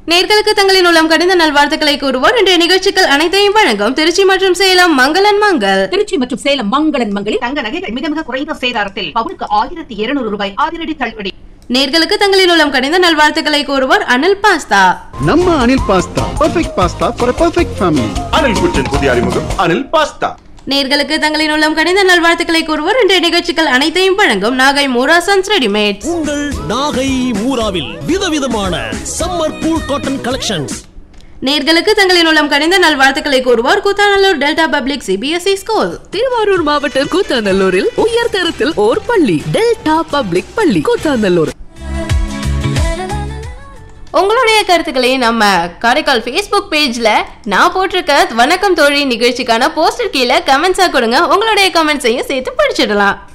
நேர்களுக்கு தங்களின் உளம் கடிந்த நல்வாழ்த்துக்களை கூறுவோர் இன்றைய நிகழ்ச்சிகள் அனைத்தையும் வழங்கும் திருச்சி மற்றும் சேலம் மங்களன் மங்கள் திருச்சி மற்றும் சேலம் மங்களன் மங்களில் தங்க நகைகள் மிக மிக குறைந்த சேதாரத்தில் பவுனுக்கு ஆயிரத்தி இருநூறு ரூபாய் அதிரடி தள்ளுபடி நேர்களுக்கு தங்களின் உளம் கடிந்த நல்வாழ்த்துக்களை கூறுவோர் அனில் பாஸ்தா ನಮ್ಮ Anil pasta perfect pasta for perfect family Anil குச்சின் புதிய அறிமுகம் அனில் பாஸ்தா நேர்களுக்கு தங்களின் உளம் கடிந்த நல்வாழ்த்துக்களை கூறுவோர் இன்றைய நிகழ்ச்சிகள் அனைத்தையும் வழங்கும் நாகை மூராசன்ஸ் ரெடிமேட்ஸ் உங்கள் நாகை மூராவில் விதவிதமான சம்மர் கூல் காட்டன் கலெக்ஷன்ஸ் நேர்களுக்கு தங்களின் உளம் கடிந்த நல்வாழ்த்துக்களை கூறுவோர் Koothanallur delta public CBSE school Thiruvarur மாவட்டம் கூத்தாநல்லூரில் உயர்தரத்தில் ஓர் பள்ளி டெல்டா பப்ளிக் பள்ளி கூத்தாநல்லூர் உங்களுடைய கருத்துக்களை நம்ம காரைக்கால் ஃபேஸ்புக் பேஜ்ல நான் போட்டிருக்க வணக்கம் தோழி நிகழ்ச்சிக்கான போஸ்டர் கீழே கமெண்ட்ஸா கொடுங்க உங்களுடைய கமெண்ட்ஸையும் சேர்த்து படிச்சிடலாம்